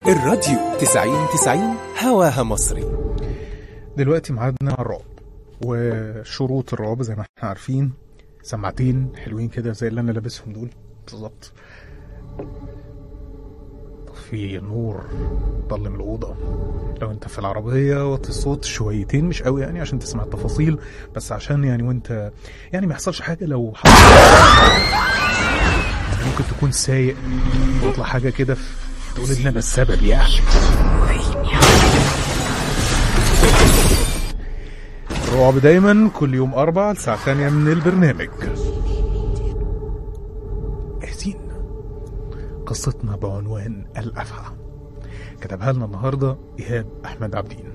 الراديو 90 90 هواها مصري دلوقتي ميعادنا على الرعب وشروط الرعب زي ما احنا عارفين سماعتين حلوين كده زي اللي انا لابسهم دول بالظبط في نور ضلم الأوضة لو انت في العربية وطي الصوت شويتين مش قوي يعني عشان تسمع التفاصيل بس عشان يعني وانت يعني ما يحصلش حاجة لو حصل يعني ممكن تكون سايق ويطلع حاجة كده في- تقول ان انا السبب يعني الرعب دايما كل يوم أربع الساعة الثانية من البرنامج جاهزين قصتنا بعنوان الأفعى كتبها لنا النهاردة إيهاب أحمد عبدين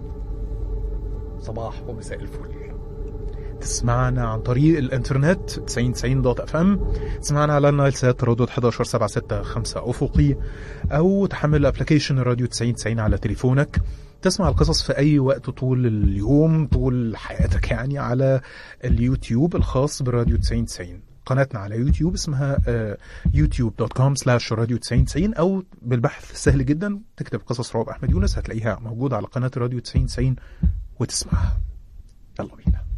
صباح ومساء الفل تسمعنا عن طريق الانترنت 90 دوت اف ام تسمعنا على النايل سات ردود 11 7 6 5 افقي او تحمل ابلكيشن الراديو 90 90 على تليفونك تسمع القصص في اي وقت طول اليوم طول حياتك يعني على اليوتيوب الخاص براديو 90 90 قناتنا على يوتيوب اسمها يوتيوب دوت كوم سلاش راديو 90 90 او بالبحث سهل جدا تكتب قصص رعب احمد يونس هتلاقيها موجوده على قناه راديو 90 90 وتسمعها يلا بينا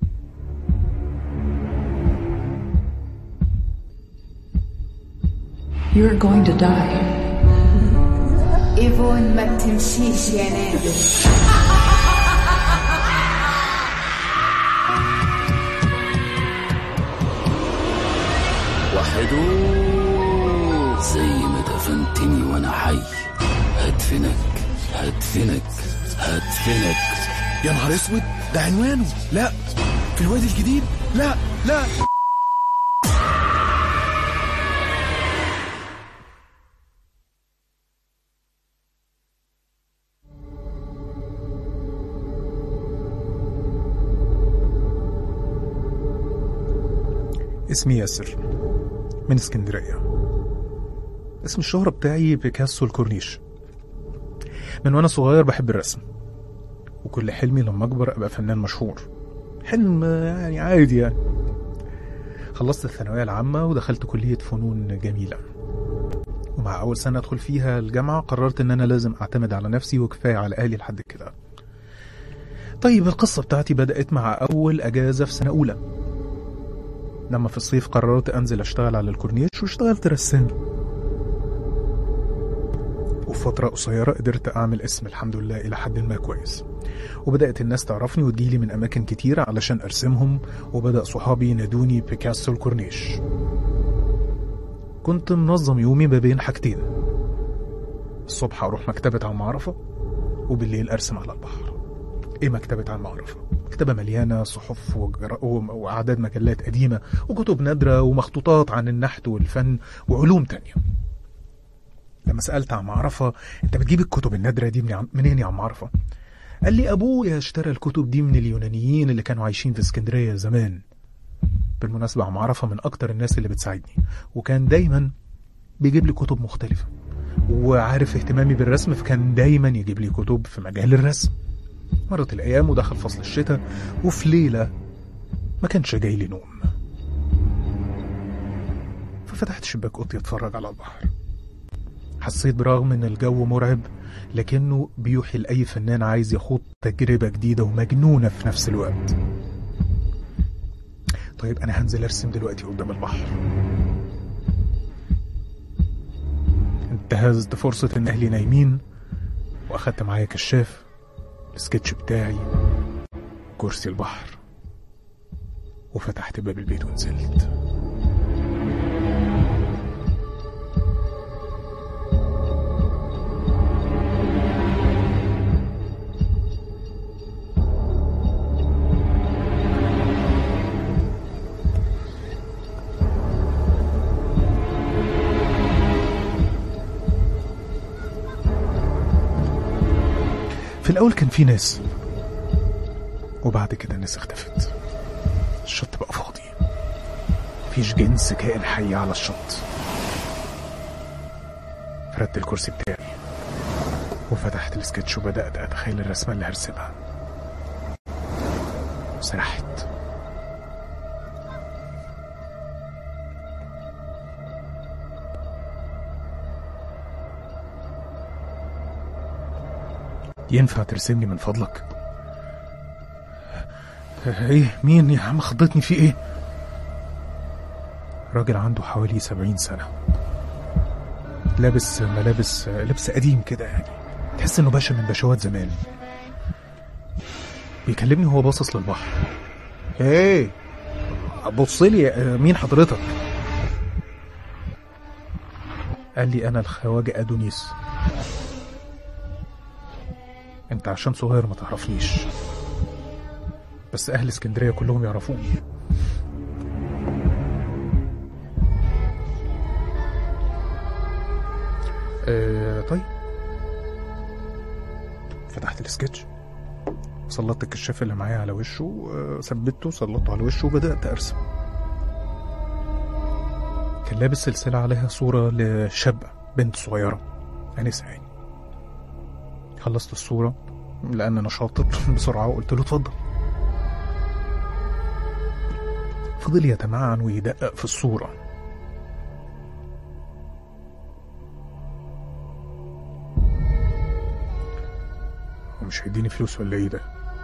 You're going to die. ايفون ما بتمشيش يا نادر وحدو زي ما دفنتني وانا حي هدفنك هدفنك هدفنك يا نهار اسود ده عنوانه لا في الوادي الجديد لا لا اسمي ياسر من اسكندرية اسم الشهرة بتاعي بيكاسو الكورنيش من وانا صغير بحب الرسم وكل حلمي لما اكبر ابقى فنان مشهور حلم يعني عادي يعني خلصت الثانوية العامة ودخلت كلية فنون جميلة ومع أول سنة أدخل فيها الجامعة قررت إن أنا لازم أعتمد على نفسي وكفاية على أهلي لحد كده طيب القصة بتاعتي بدأت مع أول أجازة في سنة أولى لما في الصيف قررت أنزل أشتغل على الكورنيش واشتغلت رسام وفي فترة قصيرة قدرت أعمل اسم الحمد لله إلى حد ما كويس وبدأت الناس تعرفني وتجيلي من أماكن كتيرة علشان أرسمهم وبدأ صحابي ينادوني بيكاسو الكورنيش كنت منظم يومي ما بين حاجتين الصبح أروح مكتبة عم معرفة وبالليل أرسم على البحر إيه مكتبة عم معرفة؟ مكتبة مليانة صحف وجر- و- وأعداد مجلات قديمة وكتب نادرة ومخطوطات عن النحت والفن وعلوم تانية لما سألت عم معرفة أنت بتجيب الكتب النادرة دي من- منين يا عم معرفة؟ قال لي أبويا اشترى الكتب دي من اليونانيين اللي كانوا عايشين في اسكندرية زمان بالمناسبة عم عرفة من أكتر الناس اللي بتساعدني وكان دايما بيجيب لي كتب مختلفة وعارف اهتمامي بالرسم فكان دايما يجيب لي كتب في مجال الرسم مرت الأيام ودخل فصل الشتاء وفي ليلة ما كانش جاي لي نوم ففتحت شباك أوضتي أتفرج على البحر حسيت برغم إن الجو مرعب لكنه بيوحي لأي فنان عايز يخوض تجربة جديدة ومجنونة في نفس الوقت طيب أنا هنزل أرسم دلوقتي قدام البحر انتهزت فرصة إن أهلي نايمين وأخدت معايا كشاف السكتش بتاعي كرسي البحر وفتحت باب البيت ونزلت في الأول كان في ناس وبعد كده الناس اختفت الشط بقى فاضي مفيش جنس كائن حي على الشط فردت الكرسي بتاعي وفتحت السكتش وبدأت أتخيل الرسمة اللي هرسمها سرحت ينفع ترسمني من فضلك ايه مين يا عم خضتني في ايه راجل عنده حوالي سبعين سنة لابس ملابس لبس قديم كده يعني تحس انه باشا من باشوات زمان بيكلمني وهو باصص للبحر ايه بص لي مين حضرتك قال لي انا الخواجة ادونيس انت عشان صغير ما تعرفنيش بس اهل اسكندريه كلهم يعرفوني آه طيب فتحت السكتش سلطت الكشاف اللي معايا على وشه آه، ثبته سلطته على وشه وبدات ارسم كان لابس سلسله عليها صوره لشابه بنت صغيره انسه يعني خلصت الصوره لان انا شاطر بسرعه وقلت له اتفضل فضل يتمعن ويدقق في الصوره هو مش هيديني فلوس ولا ايه ده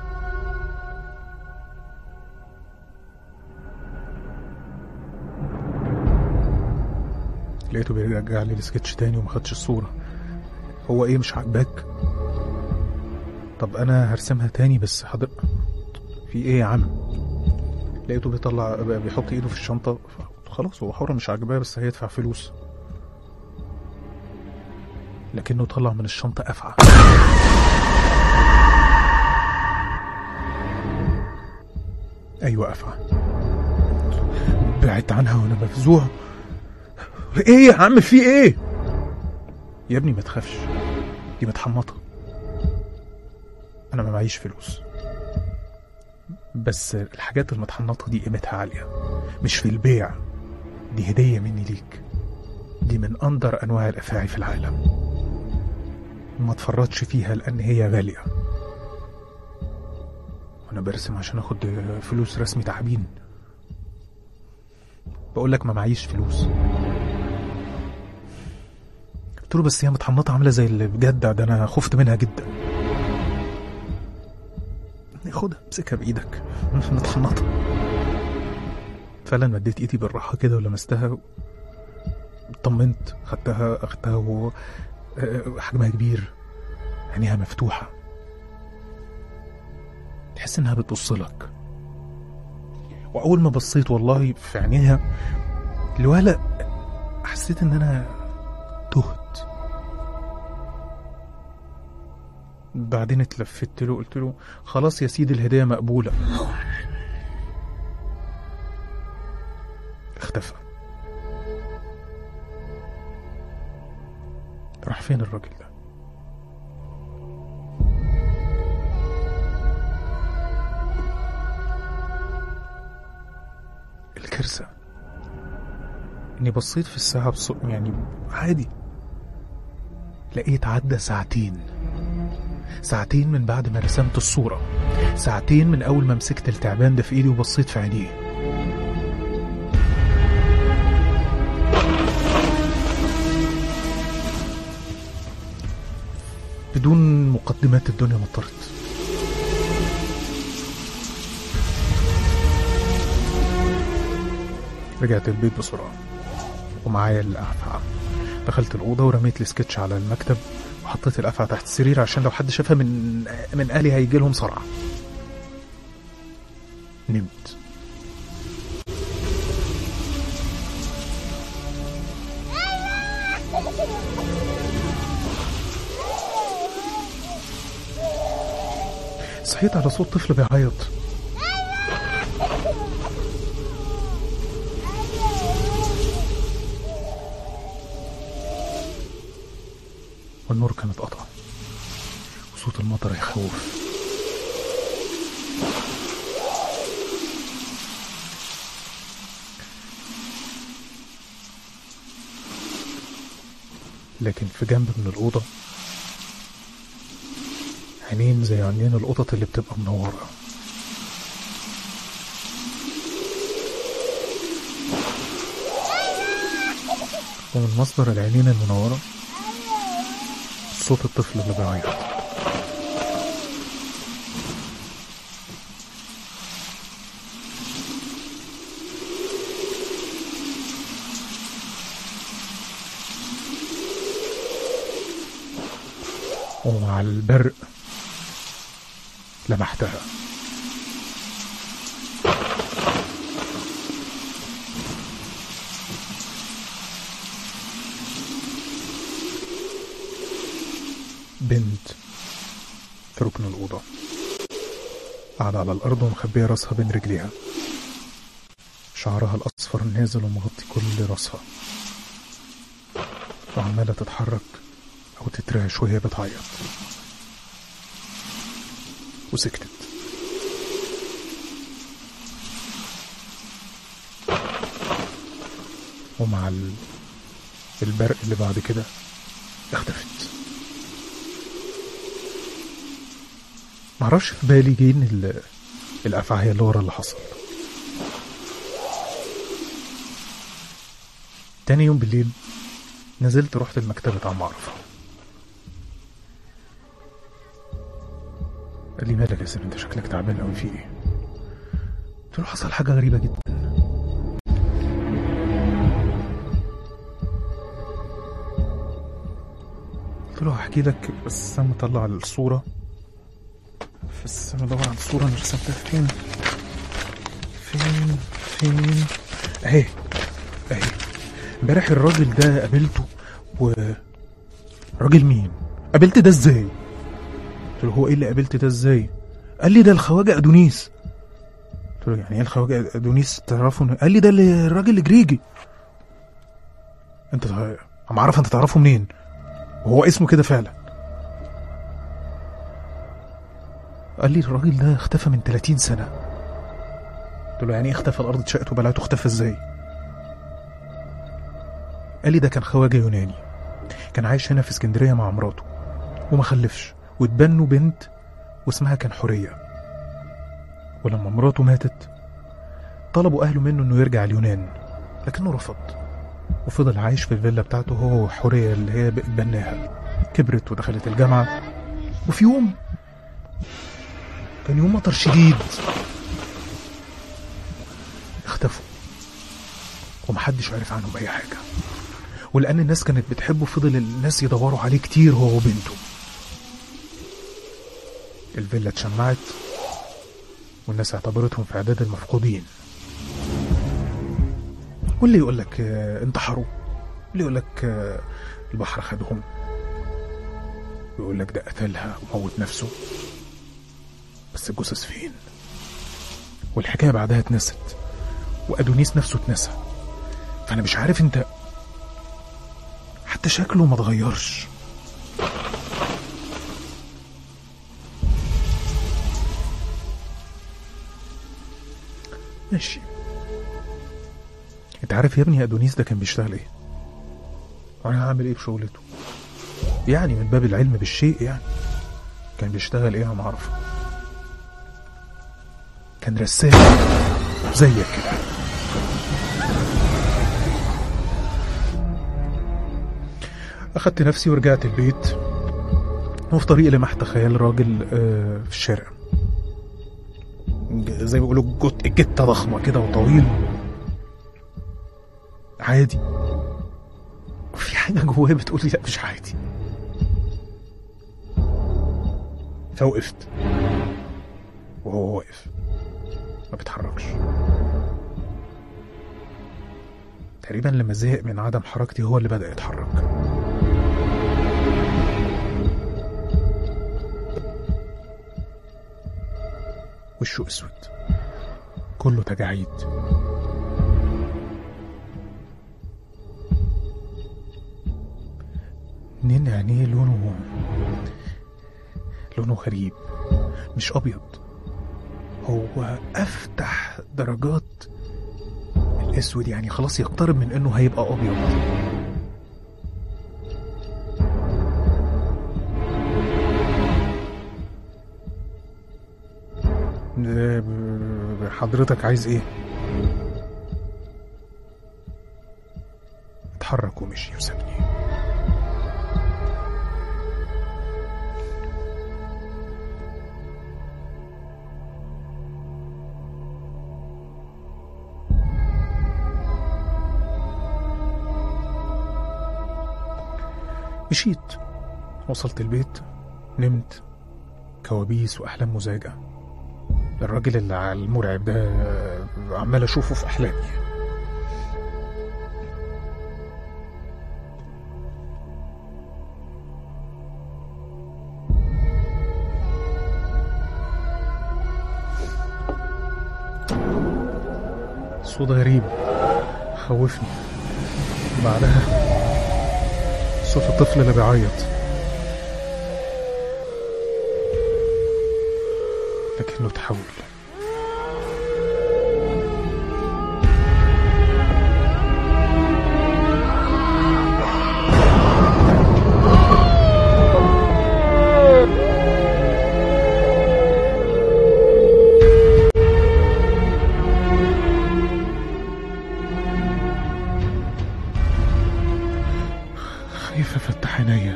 لقيته بيرجع لي السكتش تاني وما خدش الصورة هو ايه مش عاجباك طب انا هرسمها تاني بس حضر في ايه يا عم لقيته بيطلع بيحط ايده في الشنطة فقلت خلاص هو حر مش عاجباه بس هيدفع فلوس لكنه طلع من الشنطة أفعى أيوة أفعى بعدت عنها وأنا مفزوع إيه يا عم في إيه؟ يا ابني ما تخافش دي متحمطة أنا ما معيش فلوس بس الحاجات المتحنطة دي قيمتها عالية مش في البيع دي هدية مني ليك دي من أندر أنواع الأفاعي في العالم ما تفرطش فيها لأن هي غالية وأنا برسم عشان أخد فلوس رسمي تعبين بقول لك ما معيش فلوس قلت له بس هي متحنطة عاملة زي اللي بجد ده أنا خفت منها جدا خدها امسكها بإيدك متحنطة فعلا مديت ايدي بالراحة كده ولمستها اطمنت خدتها اخدتها و آه، حجمها كبير عينيها مفتوحة تحس انها بتبص لك واول ما بصيت والله في عينيها الولا حسيت ان انا تهت بعدين اتلفت له قلت له خلاص يا سيدي الهدية مقبولة اختفى راح فين الراجل ده الكارثة اني بصيت في الساعة بص... يعني عادي لقيت عدى ساعتين ساعتين من بعد ما رسمت الصورة ساعتين من أول ما مسكت التعبان ده في إيدي وبصيت في عينيه بدون مقدمات الدنيا مطرت رجعت البيت بسرعة ومعايا الأفعى دخلت الأوضة ورميت السكتش على المكتب وحطيت الأفعى تحت السرير عشان لو حد شافها من من أهلي هيجي لهم صرع نمت صحيت على صوت طفل بيعيط والنور كان اتقطع وصوت المطر يخوف لكن في جنب من الأوضة عينين زي عينين القطط اللي بتبقى منورة ومن مصدر العينين المنورة صوت الطفل اللي بيعيط ومع البرق لمحتها بنت في ركن الأوضة قاعدة على الأرض ومخبية راسها بين رجليها شعرها الأصفر نازل ومغطي كل راسها وعمالة تتحرك أو تترعش وهي بتعيط وسكتت ومع ال- البرق اللي بعد كده اختفت معرفش في بالي جين ال- الأفعية اللي ورا اللي حصل تاني يوم بالليل نزلت رحت المكتبة عم أعرف قال لي مالك يا سيدي انت شكلك تعبان قوي في ايه قلت له حصل حاجة غريبة جدا قلت له هحكي لك بس انا مطلع الصورة بس انا بدور على الصورة انا رسمتها فين فين فين اهي اهي امبارح الراجل ده قابلته و راجل مين قابلت ده ازاي قلت له هو ايه اللي قابلت ده ازاي قال لي ده الخواجه ادونيس قلت له يعني ايه الخواجه ادونيس تعرفه قال لي ده اللي- الراجل الجريجي انت تع- اما اعرف انت تعرفه منين وهو اسمه كده فعلا قال لي الراجل ده اختفى من 30 سنه قلت له يعني ايه اختفى الارض اتشقت وبلعته اختفى ازاي قال لي ده كان خواجه يوناني كان عايش هنا في اسكندريه مع مراته وما خلفش واتبنوا بنت واسمها كان حوريه ولما مراته ماتت طلبوا اهله منه انه يرجع اليونان لكنه رفض وفضل عايش في الفيلا بتاعته هو وحوريه اللي هي اتبناها كبرت ودخلت الجامعه وفي يوم كان يوم مطر شديد اختفوا ومحدش عرف عنهم اي حاجه ولان الناس كانت بتحبه فضل الناس يدوروا عليه كتير هو وبنته الفيلا اتشمعت والناس اعتبرتهم في اعداد المفقودين واللي يقول لك آه، انتحروا واللي يقول لك آه، البحر خدهم ويقول لك ده قتلها وموت نفسه بس الجثث فين والحكايه بعدها اتنست وادونيس نفسه اتنسى فانا مش عارف انت حتى شكله ما اتغيرش ماشي انت عارف يا ابني ادونيس ده كان بيشتغل ايه انا هعمل ايه بشغلته يعني من باب العلم بالشيء يعني كان بيشتغل ايه انا ما اعرف كان رسام زيك كده اخدت نفسي ورجعت البيت وفي طريقي لمحت خيال راجل آه، في الشارع ج- زي ما بيقولوا جت جته ضخمه كده وطويل عادي وفي حاجه جوايا بتقول لي لا مش عادي فوقفت وهو واقف ما بيتحركش تقريبا لما زهق من عدم حركتي هو اللي بدأ يتحرك وشه اسود كله تجاعيد نين عينيه لونه لونه غريب مش ابيض هو افتح درجات الاسود يعني خلاص يقترب من انه هيبقى ابيض ده ب- حضرتك عايز ايه اتحرك ومشي وسابني مشيت وصلت البيت نمت كوابيس وأحلام مزعجة الراجل اللي على المرعب ده عمال أشوفه في أحلامي صوت غريب خوفني بعدها صوت الطفل اللي بيعيط لكنه تحول خايف افتح عينيا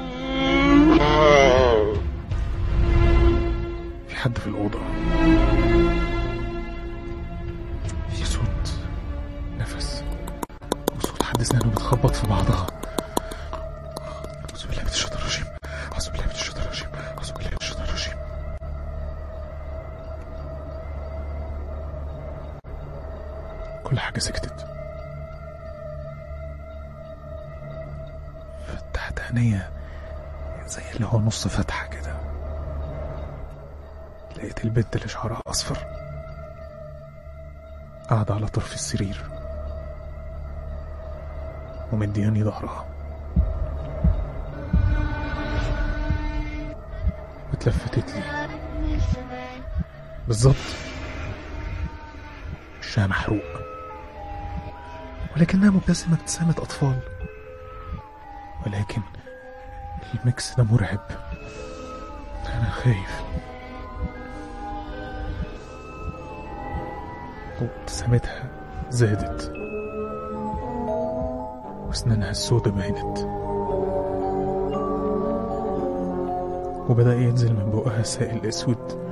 في حد في الأوضة في صوت نفس وصوت حد سنانه بتخبط في بعضها أعوذ بالله من الشيطان الرجيم أعوذ بالله من الشيطان الرجيم أعوذ بالله من الشيطان الرجيم كل حاجة سكتت فتحت عينيا زي اللي هو نص فتحة كده لقيت البنت اللي شعرها أصفر قاعدة على طرف السرير ومدياني ظهرها واتلفتت لي بالظبط وشها محروق ولكنها مبتسمة ابتسامة أطفال ولكن الميكس ده مرعب أنا خايف وابتسامتها زادت واسنانها السودة بانت وبدأ ينزل من بقها سائل أسود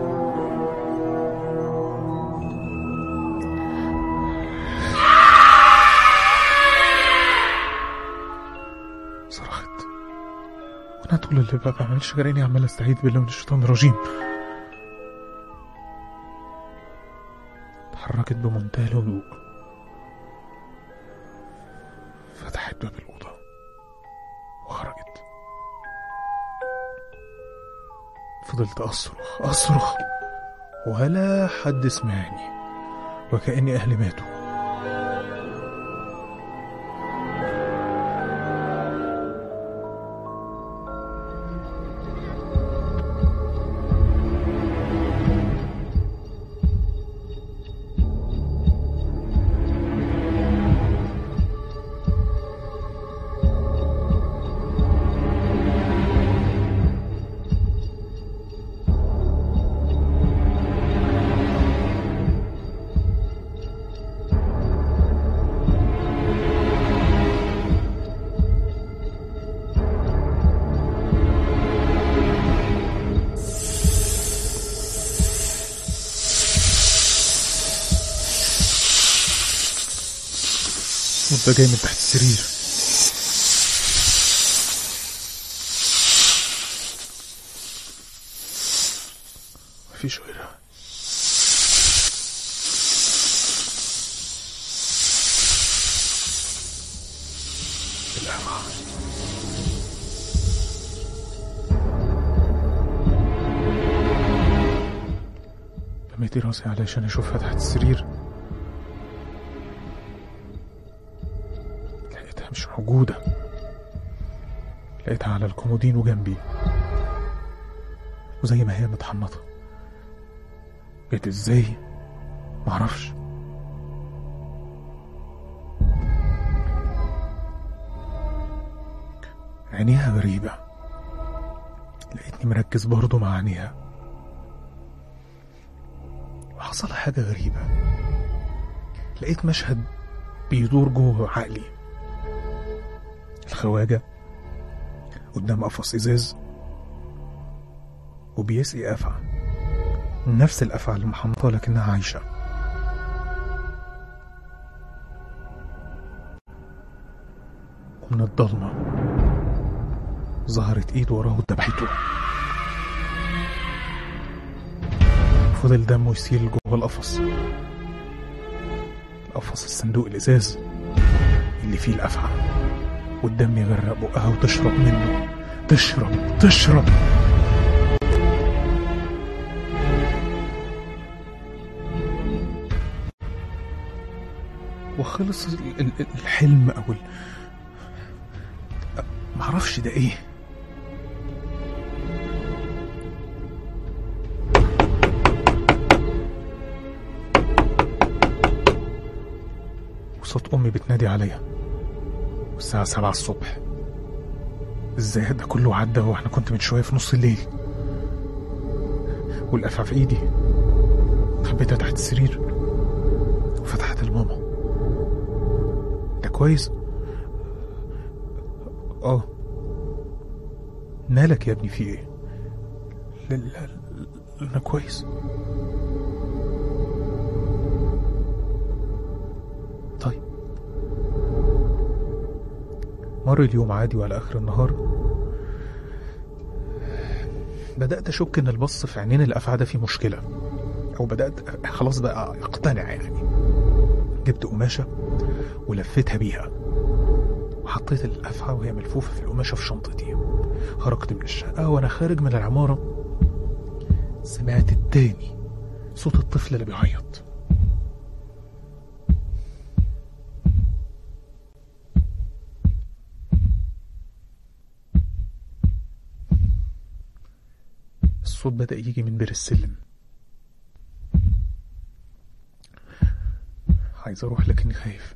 صرخت وانا طول اللي ما بعملش غير اني عمال استعيذ بالله من الشيطان الرجيم اتحركت بمنتهى الهدوء فتحت باب الأوضة وخرجت فضلت أصرخ أصرخ ولا حد سمعني وكأني أهلي ماتوا وانت جاي من تحت السرير مفيش غيرها القمع لميت راسي علشان اشوفها تحت السرير لقيتها مش موجودة لقيتها على الكومودينو جنبي وزي ما هي متحنطة جيت ازاي معرفش عينيها غريبة لقيتني مركز برضه مع عينيها وحصل حاجة غريبة لقيت مشهد بيدور جوه عقلي الخواجة قدام قفص إزاز وبيسقي أفعى نفس الأفعى المحنطة لكنها عايشة ومن الضلمة ظهرت ايد وراه وذبحته فضل دمه يسيل جوه القفص القفص الصندوق الازاز اللي فيه الافعى والدم يغرق بقها وتشرب منه تشرب تشرب وخلص ال- ال- الحلم او ال... معرفش ده ايه وصوت امي بتنادي عليا والساعة سبعة الصبح ازاي ده كله عدى واحنا كنت من شوية في نص الليل والقفا في ايدي خبيتها تحت السرير وفتحت لماما ده كويس اه مالك يا ابني في ايه لا لا لا انا كويس طيب مر اليوم عادي وعلى اخر النهار بدأت أشك إن البص في عينين الأفعى ده فيه مشكلة أو بدأت خلاص بقى أقتنع يعني جبت قماشة ولفتها بيها وحطيت الأفعى وهي ملفوفة في القماشة في شنطتي خرجت من الشقة وأنا خارج من العمارة سمعت التاني صوت الطفل اللي بيعيط الصوت بدأ يجي من بير السلم عايز أروح لكني خايف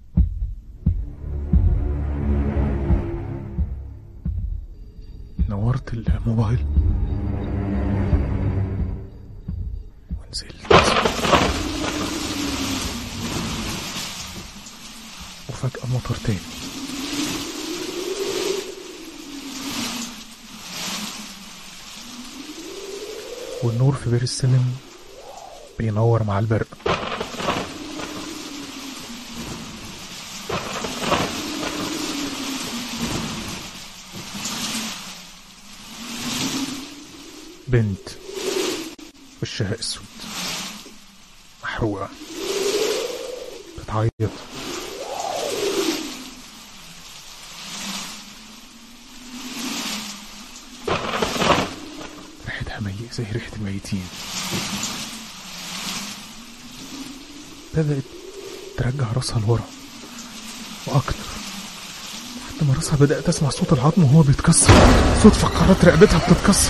نورت الموبايل ونزلت وفجأة مطر تاني والنور في بير السلم بينور مع البرق بنت وشها اسود محروقة بتعيط ريحتها ميت زي ريحة الميتين بدأت ترجع راسها لورا وأكتر لحد ما راسها بدأت أسمع صوت العظم وهو بيتكسر صوت فقرات رقبتها بتتكسر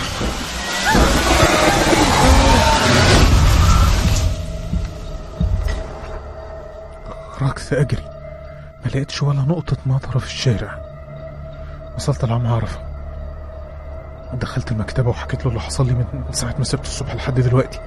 خرجت أجري ما لقيتش ولا نقطة مطرة في الشارع وصلت لعم عرفة دخلت المكتبة وحكيت له اللي حصل لي من من ساعة ما سبت الصبح لحد دلوقتي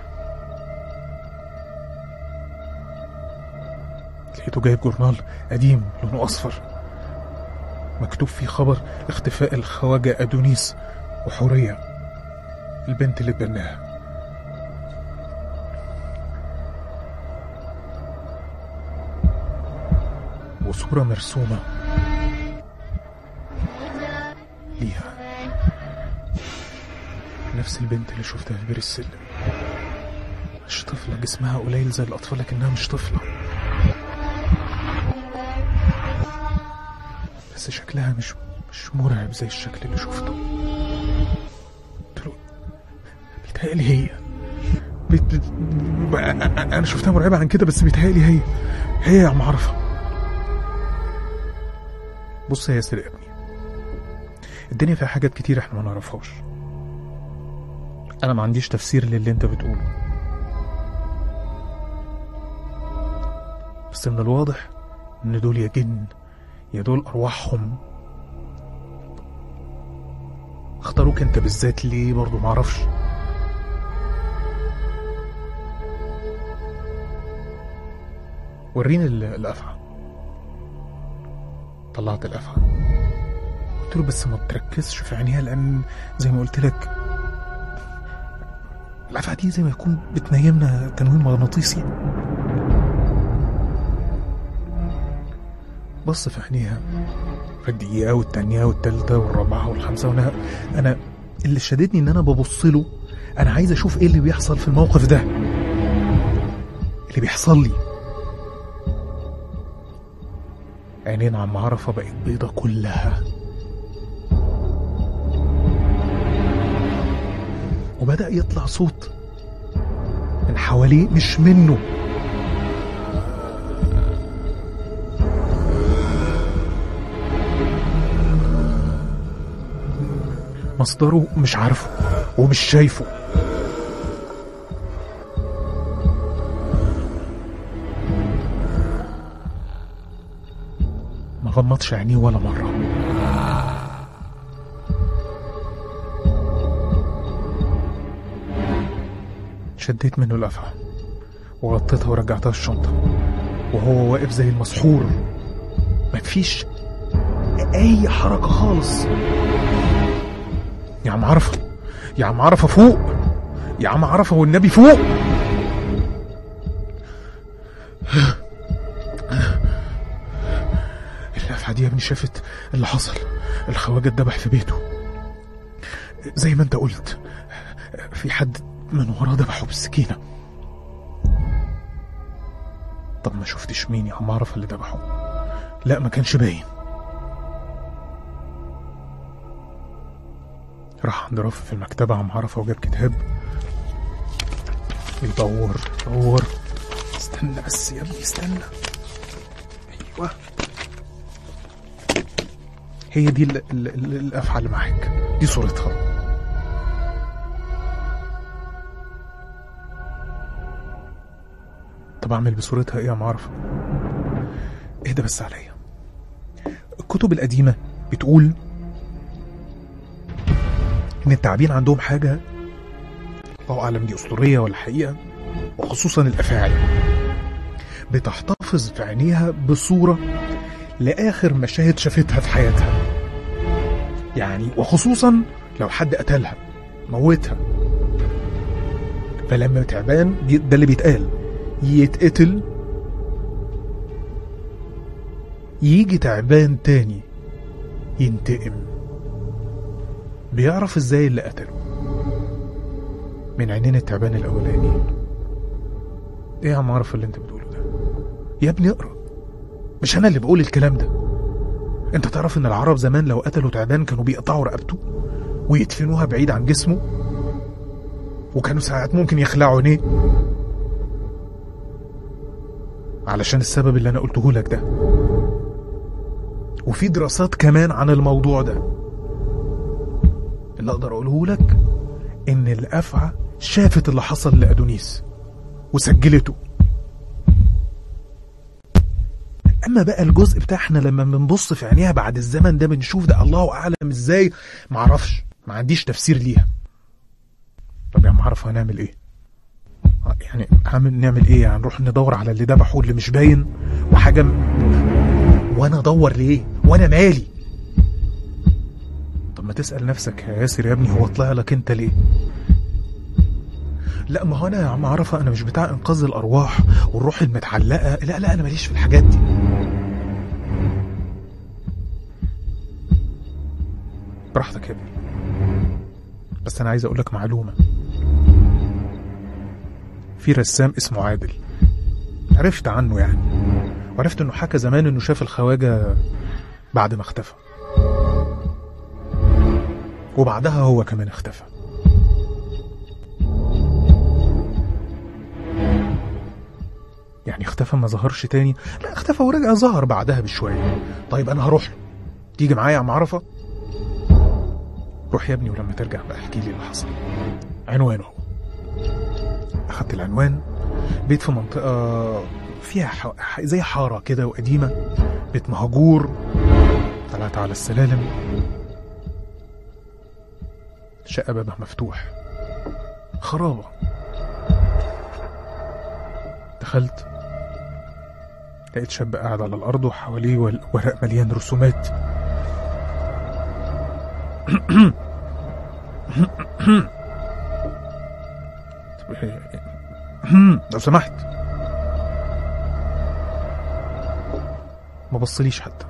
لقيته جايب جورنال قديم لونه أصفر مكتوب فيه خبر اختفاء الخواجة أدونيس وحورية البنت اللي اتبناها وصورة مرسومة ليها نفس البنت اللي شفتها في بير السلم مش طفلة جسمها قليل زي الأطفال لكنها مش طفلة بس شكلها مش مش مرعب زي الشكل اللي شفته قلت له بيتهيألي هي بيت... بيت... أنا شفتها مرعبة عن كده بس بيتهيألي هي هي يا عم عرفة بص يا ياسر يا ابني الدنيا فيها حاجات كتير احنا ما نعرفهاش انا ما عنديش تفسير للي انت بتقوله بس من الواضح ان دول يا جن يا دول ارواحهم اختاروك انت بالذات ليه برضه معرفش وريني ال- الافعى طلعت الافعى قلت له بس ما تركزش في عينيها لان زي ما قلت لك الافعى دي زي ما يكون بتنيمنا تنويم مغناطيسي بص في عينيها في الدقيقة والتانية والتالتة والرابعة والخامسة وأنا أنا اللي شددني إن أنا ببص له أنا عايز أشوف إيه اللي بيحصل في الموقف ده اللي بيحصل لي عينين عم عرفة بقت بيضة كلها وبدأ يطلع صوت من حواليه مش منه مصدره مش عارفه ومش شايفه ما غمضش عينيه ولا مرة شديت منه الأفعى وغطيتها ورجعتها الشنطة وهو واقف زي المسحور مفيش أي حركة خالص يا عم عرفة يا عم عرفة فوق يا عم عرفة والنبي فوق الأفعى دي يا ابني شافت اللي حصل الخواجة اتذبح في بيته زي ما انت قلت في حد من وراه ذبحه بالسكينة طب ما شفتش مين يا عم عرفة اللي ذبحه لا ما كانش باين راح عند رف في المكتبة عم عرفة وجاب كتاب يدور يدور استنى بس يا ابني استنى ايوه هي دي ال- ال- ال- الافعى اللي معاك دي صورتها طب اعمل بصورتها ايه يا معرفة اهدى بس عليا الكتب القديمة بتقول ان التعابين عندهم حاجة الله اعلم دي اسطورية ولا حقيقة وخصوصا الافاعي بتحتفظ في عينيها بصورة لاخر مشاهد شافتها في حياتها يعني وخصوصا لو حد قتلها موتها فلما تعبان دي- ده اللي بيتقال يتقتل يجي تعبان تاني ينتقم بيعرف ازاي اللي قتله من عينين التعبان الاولاني ايه يا عم عارف اللي انت بتقوله ده يا ابني اقرا مش انا اللي بقول الكلام ده انت تعرف ان العرب زمان لو قتلوا تعبان كانوا بيقطعوا رقبته ويدفنوها بعيد عن جسمه وكانوا ساعات ممكن يخلعوا عينيه علشان السبب اللي انا قلته لك ده وفي دراسات كمان عن الموضوع ده اللي اقدر اقوله لك ان الافعى شافت اللي حصل لادونيس وسجلته اما بقى الجزء بتاعنا لما بنبص في عينيها بعد الزمن ده بنشوف ده الله اعلم ازاي معرفش ما عنديش تفسير ليها طب يا عم عارف هنعمل ايه آه، يعني هعمل نعمل ايه يعني نروح ندور على اللي ذبحه اللي مش باين وحاجه م... وانا ادور ليه وانا مالي طب ما تسال نفسك يا ياسر يا ابني هو طلع لك انت ليه لا ما هو انا يا عم عرفه انا مش بتاع انقاذ الارواح والروح المتعلقه لا لا انا ماليش في الحاجات دي براحتك يا ابني بس انا عايز اقول لك معلومه في رسام اسمه عادل عرفت عنه يعني وعرفت انه حكى زمان انه شاف الخواجه بعد ما اختفى وبعدها هو كمان اختفى يعني اختفى ما ظهرش تاني لا اختفى ورجع ظهر بعدها بشوية طيب انا هروح له تيجي معايا يا عم عرفة روح يا ابني ولما ترجع بقى احكي لي اللي حصل عنوانه اخدت العنوان بيت في منطقة فيها ح... ح- زي حارة كده وقديمة بيت مهجور طلعت على السلالم شقة بابها مفتوح خرابة دخلت لقيت شاب قاعد على الأرض وحواليه ول- ورق مليان رسومات لو سمحت ما بصليش حتى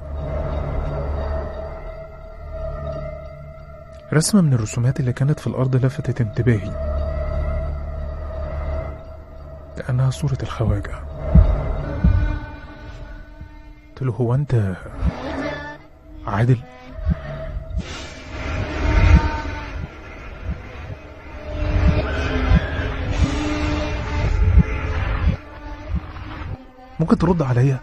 رسمة من الرسومات اللي كانت في الأرض لفتت انتباهي كأنها صورة الخواجة قلت له هو أنت عادل ممكن ترد عليا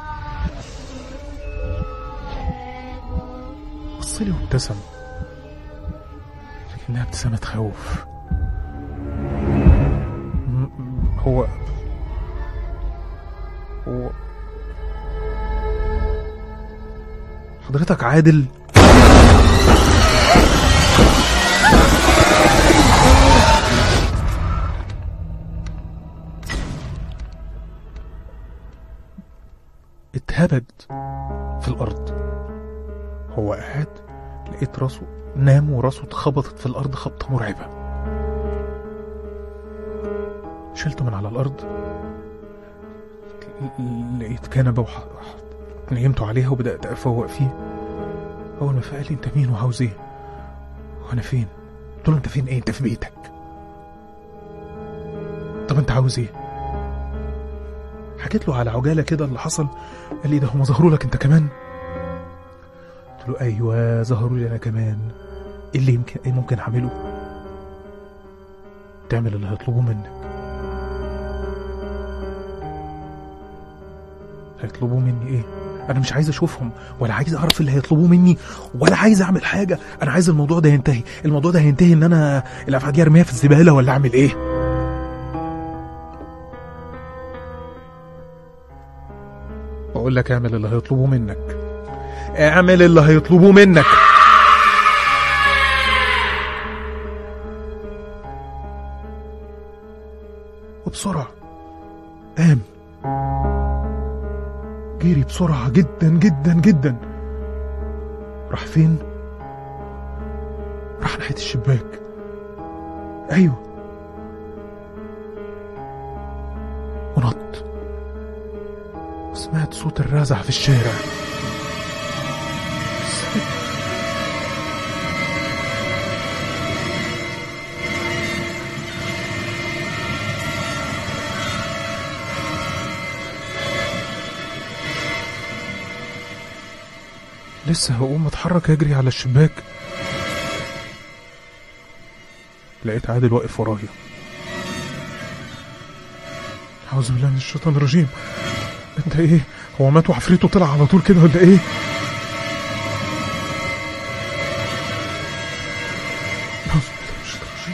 بص لي وابتسم لكنها ابتسامة خوف م- م- هو هو حضرتك عادل اتهبد في الأرض هو قاعد لقيت راسه نام وراسه اتخبطت في الأرض خبطة مرعبة شلته من على الأرض لقيت كنبة وح... نيمته عليها وبدأت أفوق فيه أول ما فقال لي أنت مين وعاوز إيه؟ وأنا فين؟ قلت له أنت فين إيه؟ أنت في بيتك طب أنت عاوز إيه؟ حكيت له على عجالة كده اللي حصل قال لي ده هم ظهروا لك أنت كمان؟ قلت له أيوه ظهروا لي أنا كمان إيه اللي يمكن إيه ممكن أعمله؟ تعمل اللي هيطلبوه منك هيطلبوا مني ايه انا مش عايز اشوفهم ولا عايز اعرف اللي هيطلبوه مني ولا عايز اعمل حاجه انا عايز الموضوع ده ينتهي الموضوع ده هينتهي ان انا الافعال دي ارميها في الزباله ولا اعمل ايه بقول لك اعمل اللي هيطلبوه منك اعمل اللي هيطلبوه منك وبسرعه قام جري بسرعة جدا جدا جدا راح فين؟ راح ناحية الشباك أيوه ونط وسمعت صوت الرزع في الشارع لسه هقوم اتحرك اجري على الشباك لقيت عادل واقف ورايا أعوذ بالله من الشيطان الرجيم انت ايه هو مات وعفريته طلع على طول كده ولا ايه أعوذ بالله من الشيطان الرجيم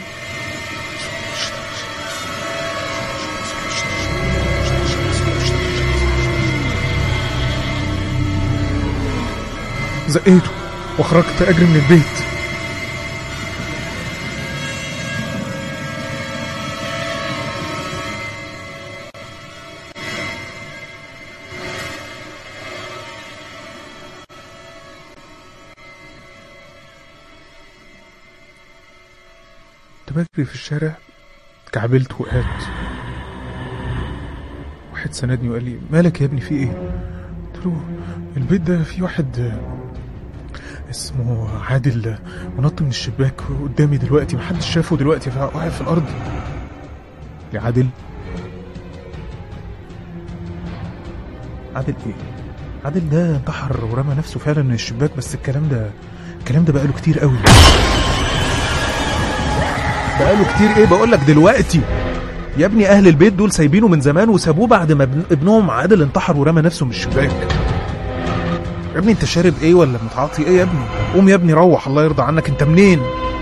زقيته وخرجت اجري من البيت كنت بجري في الشارع اتكعبلت وقعت واحد سندني وقال لي مالك يا ابني في ايه قلت له البيت ده فيه واحد اسمه عادل ونط من الشباك قدامي دلوقتي محدش شافه دلوقتي واقع في الارض يا عادل عادل ايه عادل ده انتحر ورمى نفسه فعلا من الشباك بس الكلام ده الكلام ده بقاله كتير قوي بقاله كتير ايه بقول لك دلوقتي يا ابني اهل البيت دول سايبينه من زمان وسابوه بعد ما ابن- ابنهم عادل انتحر ورمى نفسه من الشباك يا ابني انت شارب ايه ولا متعاطي ايه يا ابني قوم يا ابني روح الله يرضى عنك انت منين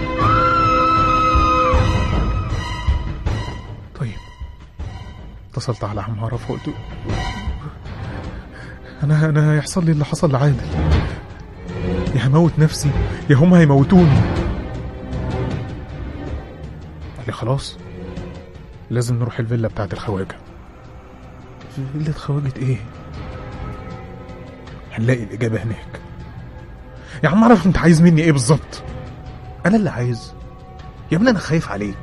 طيب اتصلت على عم عرفه وقلت له انا انا هيحصل لي اللي حصل لعادل يا هموت نفسي يا هم هيموتوني قال لي خلاص لازم نروح الفيلا بتاعت الخواجه فيلا خواجه ايه هنلاقي الإجابة هناك يا عم اعرف انت عايز مني ايه بالظبط انا اللي عايز يا ابني انا خايف عليك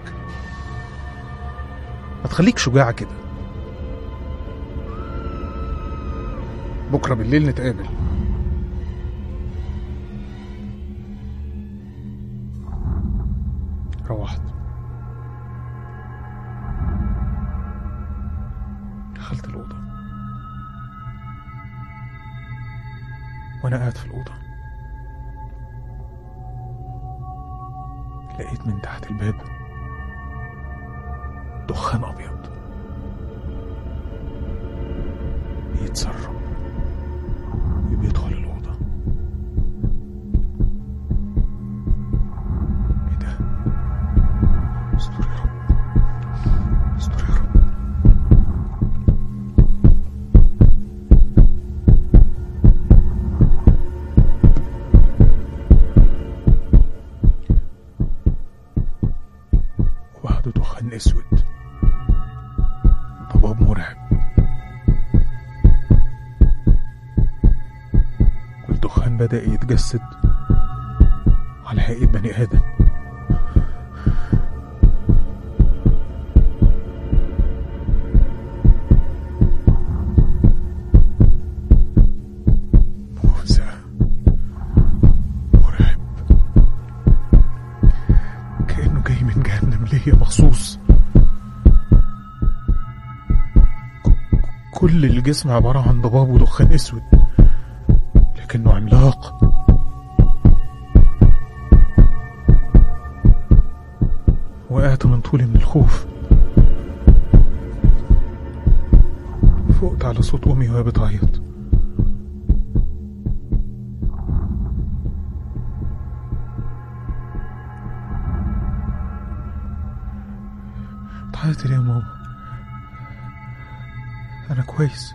ما تخليك شجاع كده بكرة بالليل نتقابل روحت دخلت الأوضة وأنا قاعد في الأوضة لقيت من تحت الباب دخان أبيض بيتسرب وبيدخل الأوضة ايه ده؟ استر يا رب استر يا رب وبعده دخان اسود ضباب مرعب والدخان بدأ يتجسد على هيئة بني آدم مفزع مرعب كأنه جاي من جهنم ليا مخصوص ك- كل الجسم عبارة عن ضباب ودخان اسود لكنه عملاق وقعت من طولي من الخوف فقت على صوت أمي وهي بتعيط بتعيط ليه يا ماما أنا كويس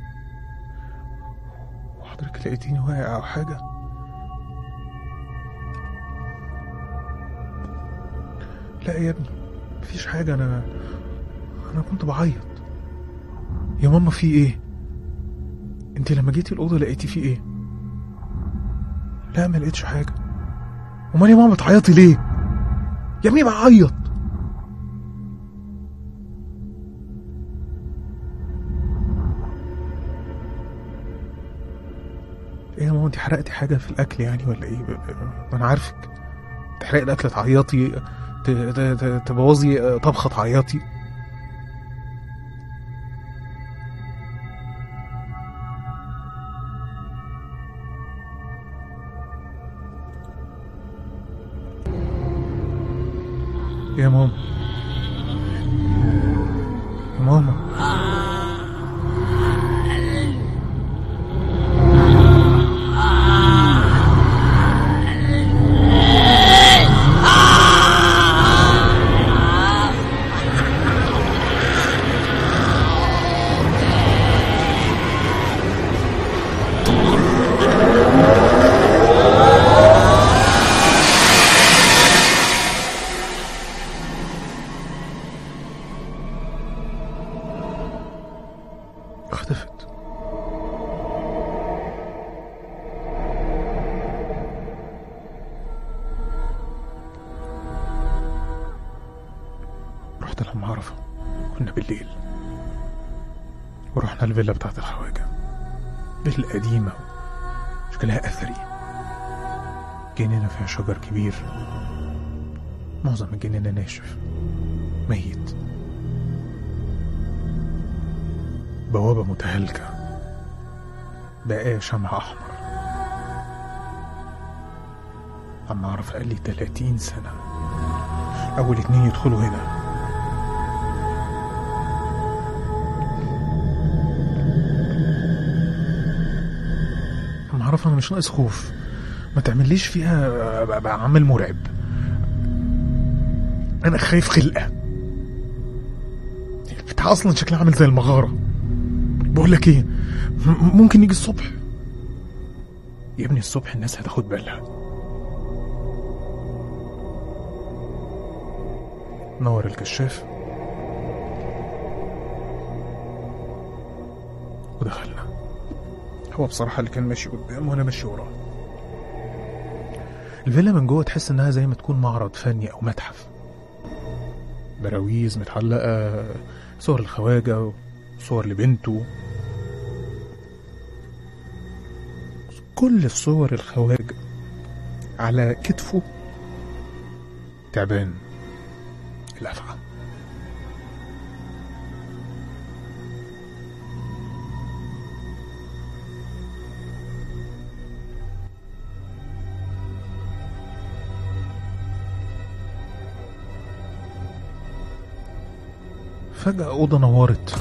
وحضرتك لقيتيني واقع أو حاجة لا يا ابني مفيش حاجة أنا أنا كنت بعيط يا ماما في إيه؟ أنت لما جيتي الأوضة لقيتي في إيه؟ لا ما لقيتش حاجة أمال يا ماما بتعيطي ليه؟ يا ابني بعيط ايه يا ماما انت حرقتي حاجة في الأكل يعني ولا ايه؟ ما أنا عارفك تحرقي الأكل تعيطي ت- ت- ت- تبوظي طبخة تعيطي يا ماما يا ماما اختفت رحت لما عرفة كنا بالليل ورحنا الفيلا بتاعت الخواجة فيلا قديمة شكلها أثري جنينة فيها شجر كبير معظم الجنينة ناشف ميت بوابة متهالكة بقايا شمع أحمر عم أعرف قال لي 30 سنة أول اتنين يدخلوا هنا عم أعرف أنا مش ناقص خوف ما تعمليش فيها أبقى- أبقى عامل مرعب أنا خايف خلقة البتاع أصلا شكلها عامل زي المغارة بقول لك ايه م- ممكن يجي الصبح يا ابني الصبح الناس هتاخد بالها نور الكشاف ودخلنا هو بصراحة اللي كان ماشي قدام وانا ماشي وراه الفيلا من جوه تحس انها زي ما تكون معرض فني او متحف براويز متعلقة صور الخواجة صور لبنته كل الصور الخواجة على كتفه تعبان الأفعى فجأة أوضة نورت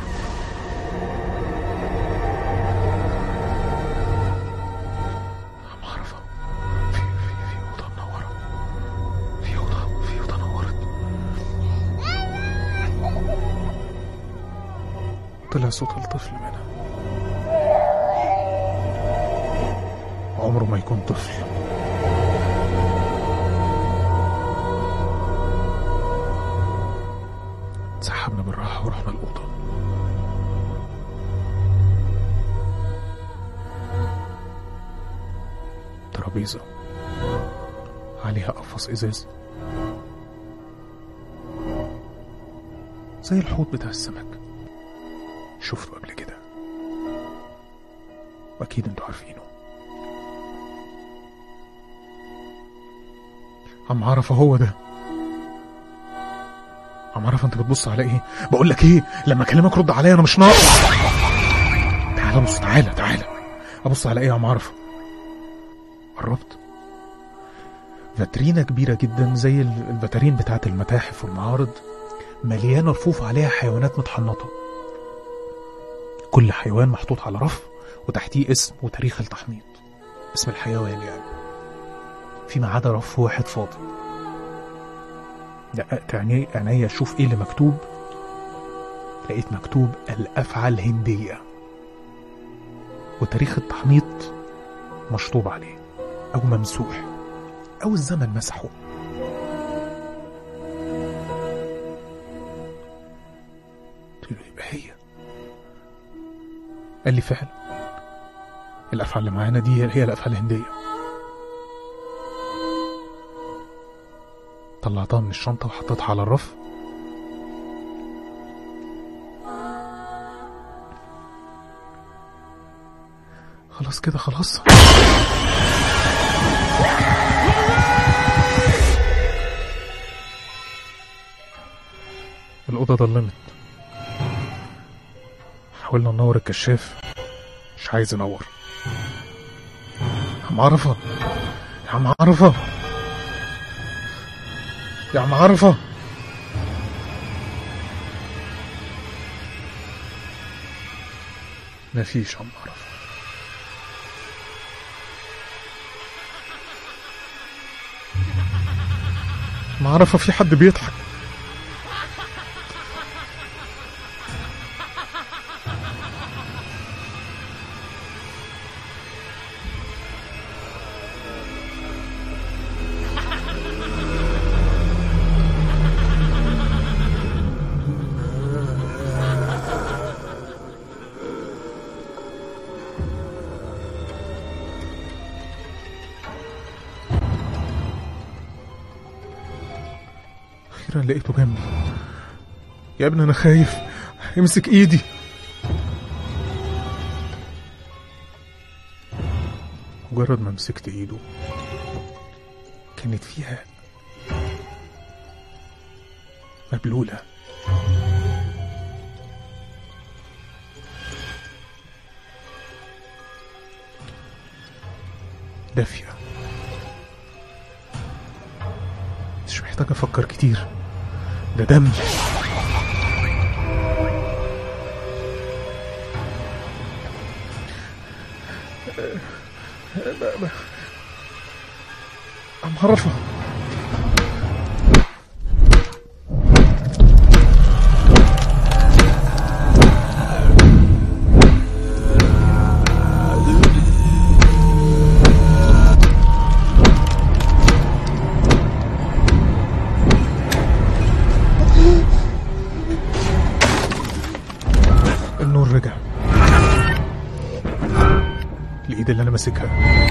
معرفة في في في أوضة منورة في أوضة في أوضة نورت طلع صوت الطفل منها عمره ما يكون طفل سحبنا بالراحة ورحنا الأوضة ترابيزة عليها قفص إزاز زي الحوض بتاع السمك شفته قبل كده وأكيد انتوا عارفينه عم عرفة هو ده عم عرفة انت بتبص على ايه بقول لك ايه لما اكلمك رد عليا انا مش ناقص تعالى بص تعالى تعالى ابص على ايه يا عم عرفة قربت فاترينا كبيرة جدا زي ال- الفاترين بتاعت المتاحف والمعارض مليانة رفوف عليها حيوانات متحنطة كل حيوان محطوط على رف وتحتيه اسم وتاريخ التحنيط اسم الحيوان يعني فيما عدا رف واحد فاضي دققت عيني عينيا اشوف ايه اللي مكتوب لقيت مكتوب الافعى الهنديه وتاريخ التحنيط مشطوب عليه او ممسوح او الزمن مسحه قلت له يبقى هي قال لي فعلا الافعى اللي معانا دي هي الافعى الهنديه طلعتها من الشنطة وحطيتها على الرف خلاص كده خلاص الأوضة ضلمت حاولنا ننور الكشاف مش عايز ينور يا عم عرفة يا عم عرفة يا عم عرفة مفيش عم عرفة عم عرفة في حد بيضحك أخيرا لقيته جنبي يا ابني أنا خايف امسك إيدي مجرد ما مسكت إيده كانت فيها مبلولة دافية مش محتاج أفكر كتير ده دم عم عرفة النور رجع الإيد اللي أنا ماسكها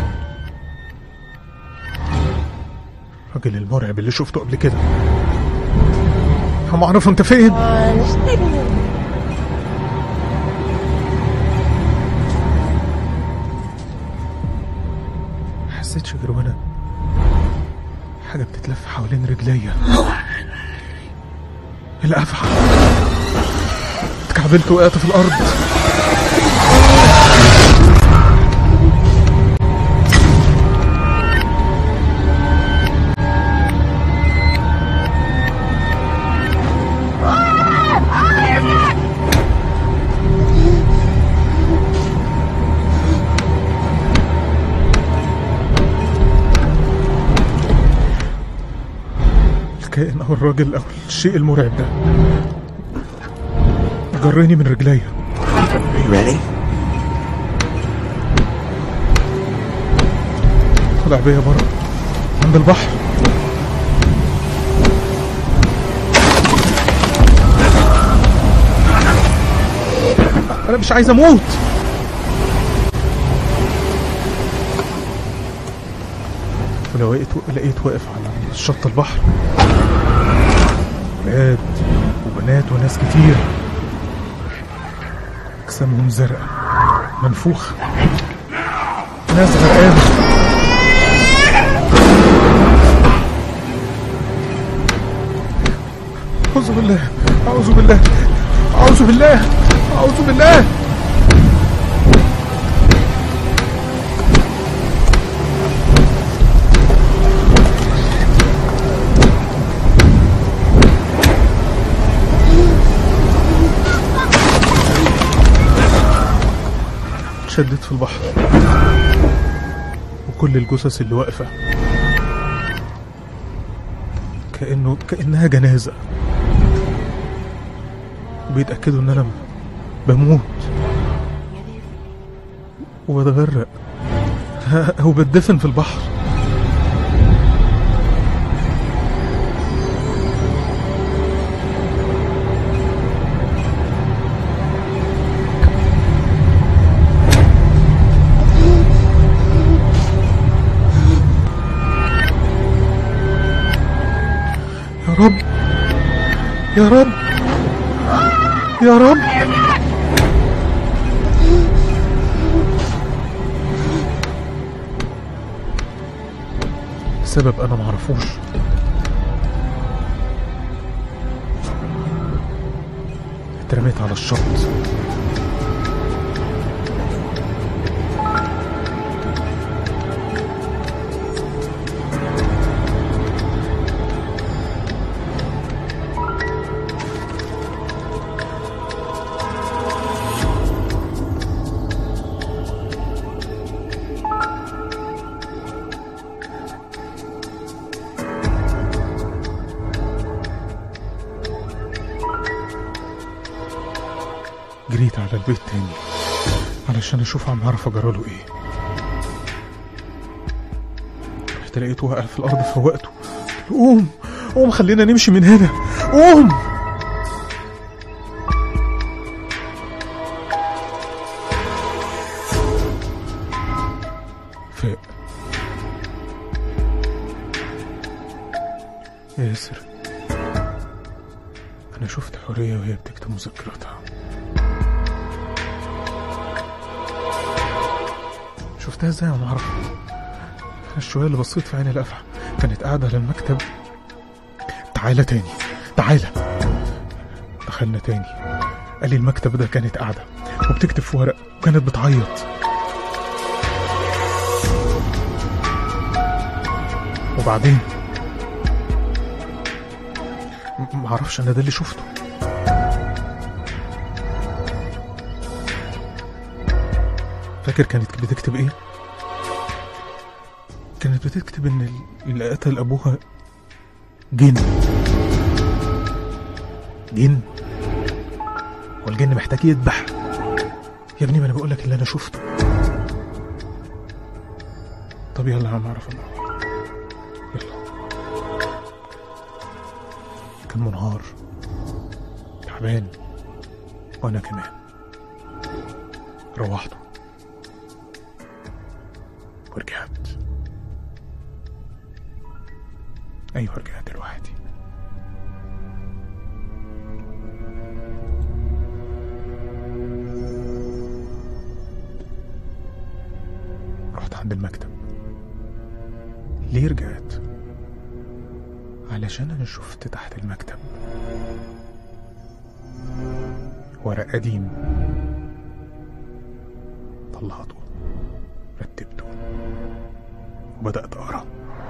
الراجل المرعب اللي شفته قبل كده هم عرفوا انت فين لقيتش غير وانا حاجة بتتلف حوالين رجليا الأفعى اتكعبلت وقعت في الأرض الكائن أو الراجل أو الشيء المرعب ده جرني من رجليا Are you ready? طلع بيا بره عند البحر انا مش عايز اموت ولو لقيت لقيت واقف على شط البحر ولاد وبنات وناس كتير اجسامهم زرقاء منفوخه ناس غرقانه أعوذ بالله أعوذ بالله أعوذ بالله أعوذ بالله شدت في البحر وكل الجثث اللي واقفة كأنه كأنها جنازة وبيتأكدوا إن أنا بموت وبتغرق أو بتدفن في البحر يا رب يا رب يا رب سبب انا معرفوش اترميت على الشط جريت على البيت تاني علشان اشوف عم اعرف اجراله ايه رحت لقيته واقع في الارض فوقته قلت له قوم قوم خلينا نمشي من هنا قوم فاق ياسر انا شفت حوريه وهي بتكتب مذكراتها شفتها ازاي انا معرف الشوية اللي بصيت في عيني الافعى كانت قاعدة على المكتب تعالى تاني تعالى دخلنا تاني قال لي المكتب ده كانت قاعدة وبتكتب في ورق وكانت بتعيط وبعدين م- معرفش انا ده اللي شفته فاكر كانت بتكتب ايه كانت بتكتب ان ال- اللي قتل ابوها جن جن والجن محتاج يذبح يا ابني ما انا بقول لك اللي انا شفته طب يلا يا عم اعرف انا يلا كان منهار تعبان وانا كمان روحت ورجعت ايوه رجعت لوحدي رحت عند المكتب ليه رجعت علشان انا شفت تحت المكتب ورق قديم طلعته رتبته وبدأت أقرأ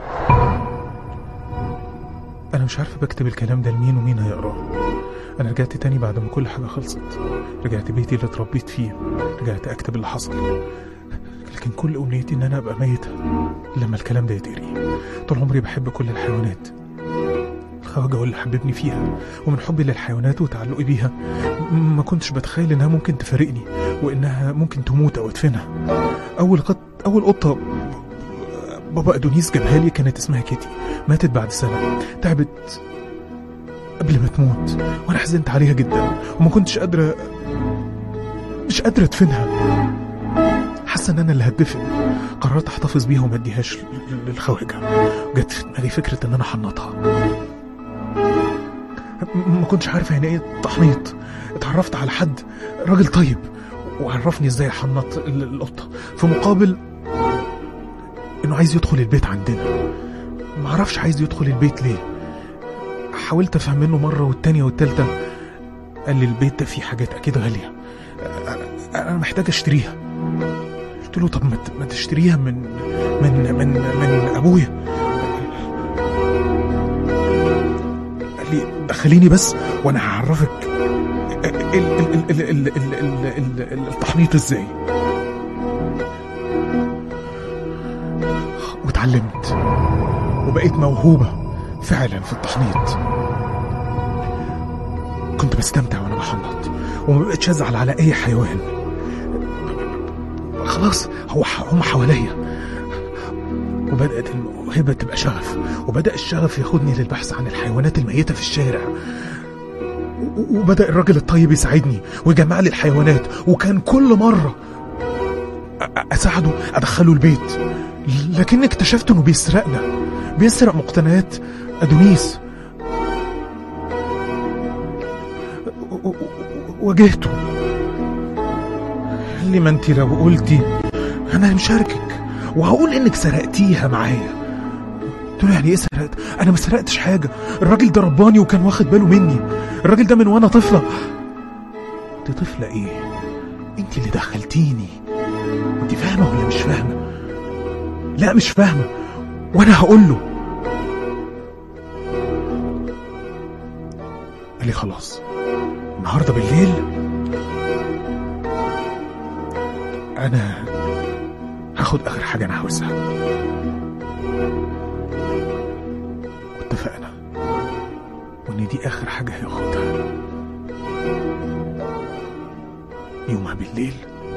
أنا مش عارف بكتب الكلام ده لمين ومين هيقراه أنا رجعت تاني بعد ما كل حاجة خلصت رجعت بيتي اللي اتربيت فيه رجعت أكتب اللي حصل لكن كل أمنيتي إن أنا أبقى ميتة لما الكلام ده يتقري طول عمري بحب كل الحيوانات الخواجة هو اللي حببني فيها ومن حبي للحيوانات وتعلقي بيها م- ما كنتش بتخيل إنها ممكن تفارقني وإنها ممكن تموت أو أدفنها أول قط أول قطة بابا أدونيس جابها لي كانت اسمها كيتي ماتت بعد سنة تعبت قبل ما تموت وأنا حزنت عليها جدا وما كنتش قادرة مش قادرة أدفنها حاسة إن أنا اللي هتدفن قررت أحتفظ بيها وما أديهاش ل- للخواجة جت في دماغي فكرة إن أنا أحنطها م- ما كنتش عارف يعني إيه تحنيط اتعرفت على حد راجل طيب وعرفني إزاي أحنط ال- القطة في مقابل انه عايز يدخل البيت عندنا ما اعرفش عايز يدخل البيت ليه حاولت افهم منه مره والتانيه والتالته قال لي البيت ده فيه حاجات اكيد غاليه أنا- انا محتاج اشتريها قلت له طب ما ت- ما تشتريها من من من من ابويا قال لي دخليني بس وانا هعرفك ال- ال- ال- ال- ال- ال- ال- ال- التحنيط ازاي واتعلمت وبقيت موهوبة فعلا في التحنيط كنت بستمتع وانا بحنط وما بقتش ازعل على اي حيوان خلاص هو هم حواليا وبدأت الموهبة تبقى شغف وبدأ الشغف ياخدني للبحث عن الحيوانات الميتة في الشارع و- وبدأ الراجل الطيب يساعدني ويجمع لي الحيوانات وكان كل مرة أ- اساعده ادخله البيت لكن اكتشفت انه بيسرقنا بيسرق مقتنيات ادونيس و- و- واجهته قال لي ما انت لو قلتي انا مشاركك وهقول انك سرقتيها معايا قلت له يعني ايه سرقت انا ما سرقتش حاجه الراجل ده رباني وكان واخد باله مني الراجل ده من وانا طفله انت طفله ايه انت اللي دخلتيني انت فاهمه ولا مش فاهمه لا مش فاهمه وانا هقول له قال لي خلاص النهارده بالليل انا هاخد اخر حاجه انا عاوزها واتفقنا وان دي اخر حاجه هياخدها يومها بالليل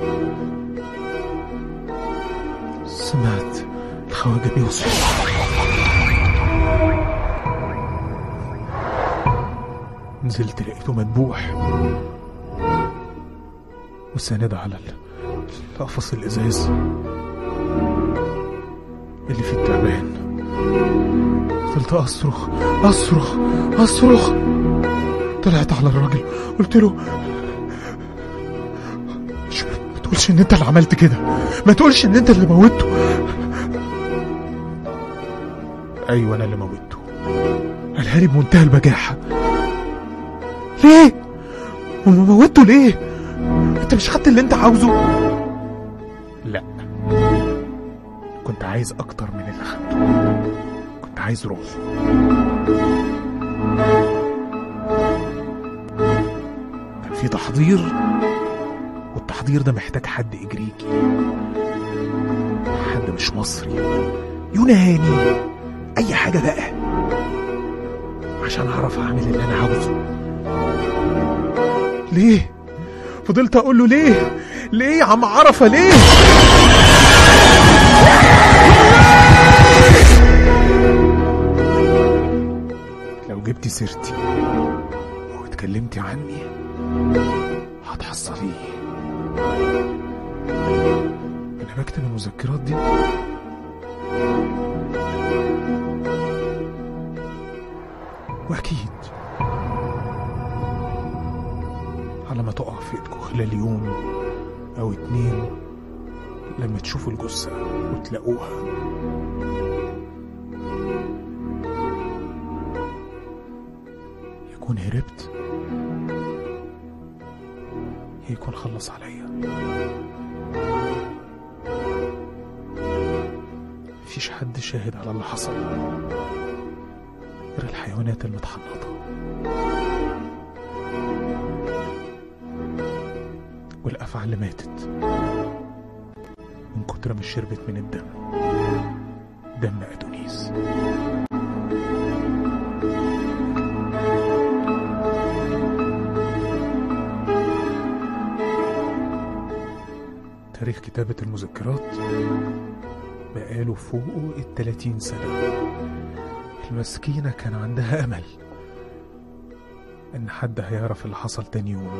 سمعت الخواجه بيوصف نزلت لقيته مدبوح وساند على ال- القفص الازاز اللي فيه التعبان فضلت اصرخ اصرخ اصرخ طلعت على الراجل قلت له مش ما تقولش ان انت اللي عملت كده ما تقولش ان انت اللي موته ايوه انا اللي موته قالها لي بمنتهى البجاحه ليه وموته ليه انت مش خدت اللي انت عاوزه لا كنت عايز اكتر من اللي خدته كنت عايز روحه كان في تحضير والتحضير ده محتاج حد إجريكي حد مش مصري يوناني أي حاجة بقى عشان أعرف أعمل اللي أنا عاوزه ليه؟ فضلت أقول له ليه؟ ليه يا عم عرفة ليه؟ لو جبتي سيرتي واتكلمتي عني هتحصليه انا بكتب المذكرات دي واكيد على ما تقع في ايدكم خلال يوم او اتنين لما تشوفوا الجثة وتلاقوها يكون هربت يا يكون خلص عليا مفيش حد شاهد على اللي حصل غير الحيوانات المتحنطة والأفعى اللي ماتت من كتر ما شربت من الدم دم أدونيس تاريخ كتابة المذكرات بقاله فوقه التلاتين سنة المسكينة كان عندها أمل إن حد هيعرف اللي حصل تاني يوم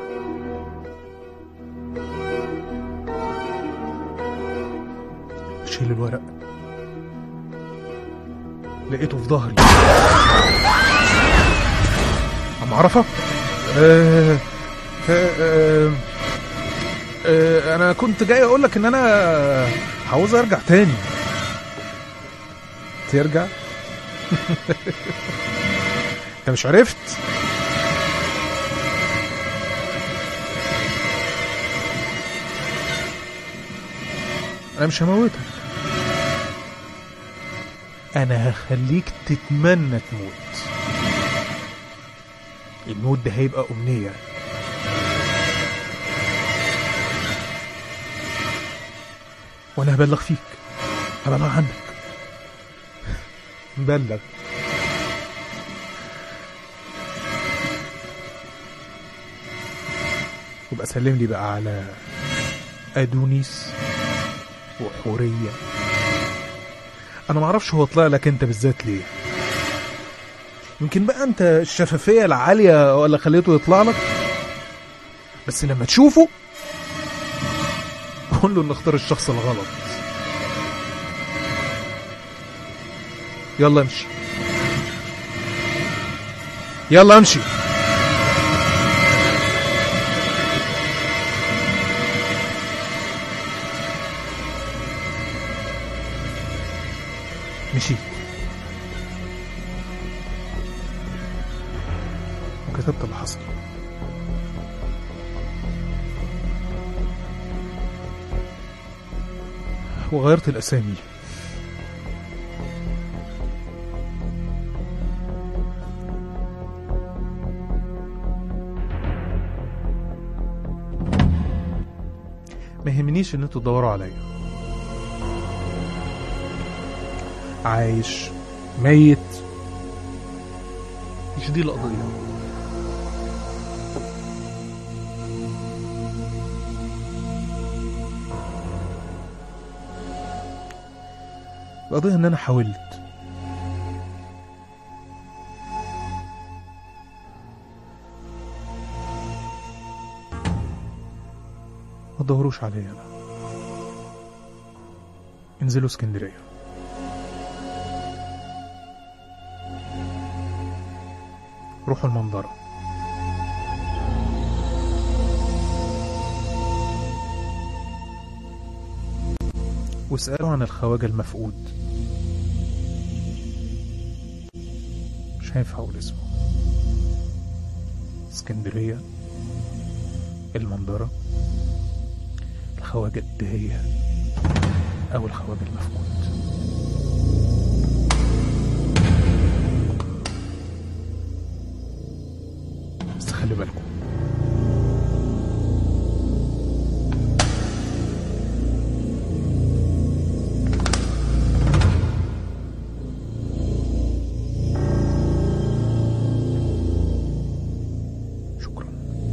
شيل الورق لقيته في ظهري عم عرفة آه آه آه آه انا كنت جاي اقول لك ان انا عاوز ارجع تاني ترجع انت مش عرفت انا مش هموتك انا هخليك تتمنى تموت الموت ده هيبقى امنيه وانا هبلغ فيك هبلغ عنك بلغ وبقى سلم لي بقى على ادونيس وحوريه انا معرفش هو طلع لك انت بالذات ليه يمكن بقى انت الشفافيه العاليه ولا خليته يطلع لك بس لما تشوفه قول له ان اختار الشخص الغلط يلا امشي يلا امشي مشيت وكتبت اللي حصل وغيرت الأسامي ما يهمنيش ان انتوا تدوروا عليا عايش ميت مش دي القضية القضية ان انا حاولت ما تدوروش عليا انا انزلوا اسكندريه روحوا المنظرة واسألوا عن الخواجة المفقود مش هينفع أقول اسمه اسكندرية المنظرة الخواجة الدهية أو الخواجة المفقود بس خلي بالكم شكرا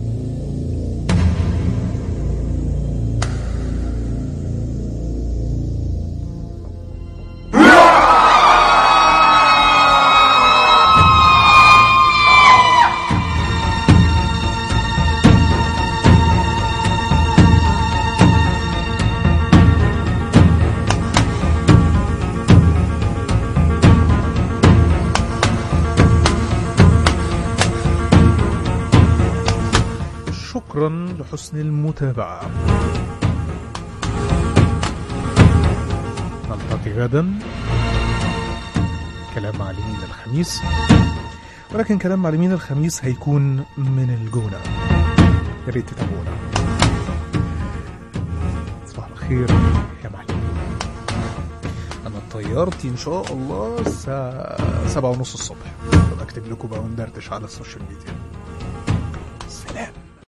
شكرا لحسن المتابعة نلتقي غدا كلام معلمين الخميس ولكن كلام معلمين الخميس هيكون من الجونة يا ريت تتابعونا صباح الخير يا معلم أنا طيارتي إن شاء الله الساعة سبعة ونص الصبح بكتب لكم بقى وندردش على السوشيال ميديا